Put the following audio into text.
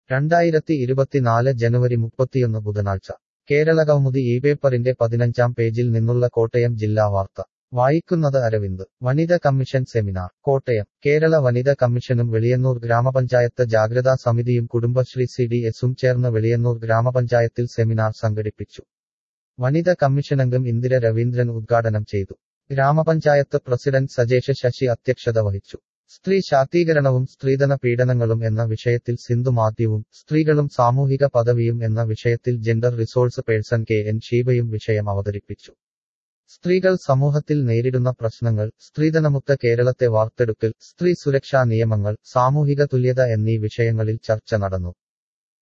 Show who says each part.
Speaker 1: രണ്ടായിരത്തി ഇരുപത്തിനാല് ജനുവരി മുപ്പത്തിയൊന്ന് ബുധനാഴ്ച കേരളകൗമുദി ഈ പേപ്പറിന്റെ പതിനഞ്ചാം പേജിൽ നിന്നുള്ള കോട്ടയം ജില്ലാ വാർത്ത വായിക്കുന്നത് അരവിന്ദ് വനിത കമ്മീഷൻ സെമിനാർ കോട്ടയം കേരള വനിത കമ്മീഷനും വെളിയന്നൂർ ഗ്രാമപഞ്ചായത്ത് ജാഗ്രതാ സമിതിയും കുടുംബശ്രീ സി ഡി എസും ചേർന്ന് വെളിയന്നൂർ ഗ്രാമപഞ്ചായത്തിൽ സെമിനാർ സംഘടിപ്പിച്ചു വനിത കമ്മീഷനംഗം ഇന്ദിര രവീന്ദ്രൻ ഉദ്ഘാടനം ചെയ്തു ഗ്രാമപഞ്ചായത്ത് പ്രസിഡന്റ് സജേഷ് ശശി അധ്യക്ഷത വഹിച്ചു സ്ത്രീ ശാക്തീകരണവും സ്ത്രീധന പീഡനങ്ങളും എന്ന വിഷയത്തിൽ സിന്ധു മാത്യുവും സ്ത്രീകളും സാമൂഹിക പദവിയും എന്ന വിഷയത്തിൽ gender resource person K N ഷീബയും വിഷയം അവതരിപ്പിച്ചു സ്ത്രീകൾ സമൂഹത്തിൽ നേരിടുന്ന പ്രശ്നങ്ങൾ സ്ത്രീധനമുക്ത കേരളത്തെ വാർത്തെടുക്കൽ സ്ത്രീ സുരക്ഷാ നിയമങ്ങൾ സാമൂഹിക തുല്യത എന്നീ വിഷയങ്ങളിൽ ചർച്ച നടന്നു